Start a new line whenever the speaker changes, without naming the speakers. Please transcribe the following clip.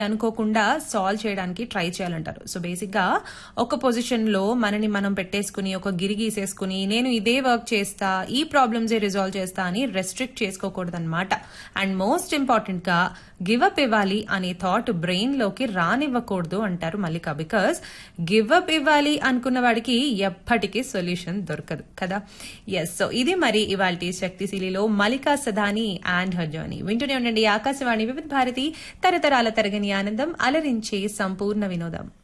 అనుకోకుండా సాల్వ్ చేయడానికి ట్రై చేయాలంటారు సో బేసిక్ గా ఒక పొజిషన్ లో మనని మనం పెట్టేసుకుని ఒక గిరి గీసేసుకుని నేను ఇదే వర్క్ చేస్తా ఈ ప్రాబ్లమ్స్ రిజాల్వ్ చేస్తా అని రెస్ట్రిక్ట్ చేసుకోకూడదు అనమాట అండ్ మోస్ట్ ఇంపార్టెంట్ గా గివ్ అప్ ఇవ్వాలి అనే థాట్ బ్రెయిన్ లోకి రానివ్వకూడదు అంటారు మల్లిక బికాస్ గివ్ అప్ ఇవ్వాలి అనుకున్న వాడికి ఎప్పటికీ సొల్యూషన్ దొరకదు కదా ఎస్ సో ఇది మరి ఇవాళ శక్తిశీలిలో Mallika Sadani and her journey వింటూనే ఉండండి ఆకాశవాణి వివిధ భారతి తరతరాల తరగని ఆనందం అలరించే సంపూర్ణ వినోదం